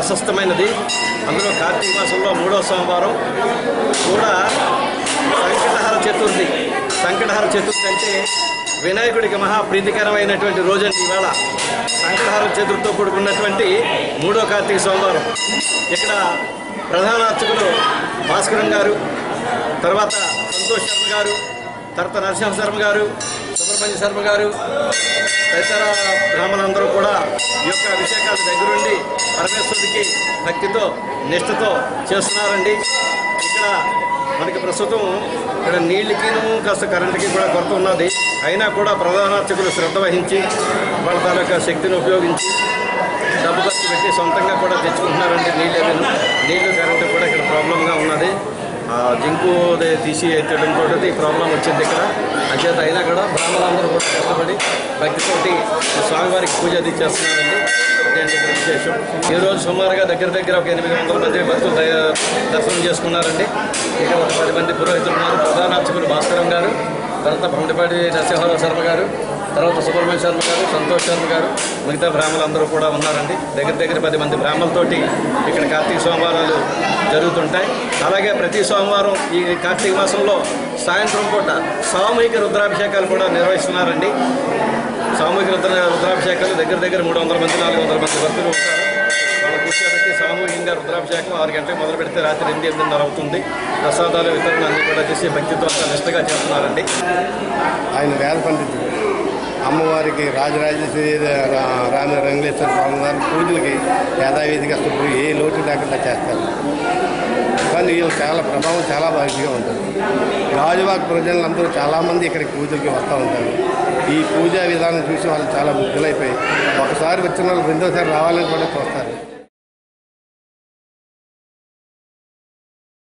ప్రశస్తమైనది అందులో కార్తీక మాసంలో మూడో సోమవారం కూడా సంకటహర చతుర్థి సంకటహర చతుర్థి అంటే వినాయకుడికి మహా ప్రీతికరమైనటువంటి రోజండి ఇవాళ సంకటహర చతుర్థితో కూడుకున్నటువంటి మూడో కార్తీక సోమవారం ఇక్కడ ప్రధాన అర్చకులు భాస్కరం గారు తర్వాత సంతోష్ శర్మ గారు తర్వాత నరసింహ శర్మ గారు సుబ్రహ్మణ్య శర్మ గారు తదితర బ్రాహ్మణులందరూ కూడా ఈ యొక్క అభిషేకాల దగ్గరుండి పరమేశ్వరుడికి భక్తితో నిష్ఠతో చేస్తున్నారండి ఇక్కడ మనకి ప్రస్తుతం ఇక్కడ నీళ్ళకిను కాస్త కరెంటుకి కూడా కొరత ఉన్నది అయినా కూడా ప్రధానార్చకులు శ్రద్ధ వహించి వాళ్ళ తాలూకా శక్తిని ఉపయోగించి డబ్బు ఖర్చు పెట్టి సొంతంగా కూడా తెచ్చుకుంటున్నారండి నీళ్ళు ఏమైనా నీళ్లు కరెంటు కూడా ఇక్కడ ప్రాబ్లంగా ఉన్నది ఆ జింకు అదే తీసి ఎత్తడంతో ఈ ప్రాబ్లం వచ్చింది ఇక్కడ అంచేత అయినా కూడా బ్రాహ్మణులందరూ కూడా కష్టపడి భక్తితోటి ఈ స్వామివారికి పూజ అది చేస్తున్నారండి ఇదేంటి ఇక్కడ విశేషం ఈ రోజు సుమారుగా దగ్గర దగ్గర ఒక ఎనిమిది వందల మంది భక్తులు దయ- దర్శనం చేసుకున్నారండి ఇక్కడ ఒక పది మంది పురోహితులు ఉన్నారు ప్రధాన అర్చకులు భాస్కరం గారు తర్వాత భ్రమటిపాటి నరసింహారావు శర్మ గారు తర్వాత సుబ్రహ్మణ్య శర్మ గారు సంతోష్ శర్మ గారు మిగతా బ్రాహ్మణులందరూ కూడా ఉన్నారండి దగ్గర దగ్గర పది మంది బ్రాహ్మణులతోటి ఇక్కడ కార్తీక సోమవారాలు జరుగుతుంటాయి అలాగే ప్రతి సోమవారం ఈ కార్తీక మాసంలో సాయంత్రం పూట సామూహిక రుద్రాభిషేకాలు కూడా నిర్వహిస్తున్నారండి సామూహిక రుద్ర రుద్రాభిషేకాలు దగ్గర దగ్గర మూడు వందల మంది నాలుగు వందల మంది భక్తులు ఉంటారు వాళ్ళ కూర్చోబెట్టి సామూహికంగా రుద్రాభిషేకం ఆరు గంటలకు మొదలు పెడితే రాత్రి ఎనిమిది ఎనిమిదిన్నర అవుతుంది ప్రసాదాలు వితరణ అన్ని కూడా చేసి భక్తితో అంతా నిష్టగా చేస్తున్నారండి ఆయన వేద పండితుడు అమ్మవారికి రాజరాజేశ్వరి రా- రామ రంగేశ్వర స్వామి వారి పూజలకి యథావిధిగా అసలు ఏ లోటు లేకుండా చేస్తారు కానీ వీళ్ళు చాలా ప్రభావం చాలా బాగా ఉంటుంది గాజువాక ప్రజలందరూ చాలామంది ఇక్కడికి పూజలకి వస్తూ ఉంటారు ఈ పూజా విధానం చూసి వాళ్ళు చాలా ముగ్గులైపోయి ఒకసారి వచ్చిన వాళ్ళు రెండోసారి రావాలని కూడా చూస్తారు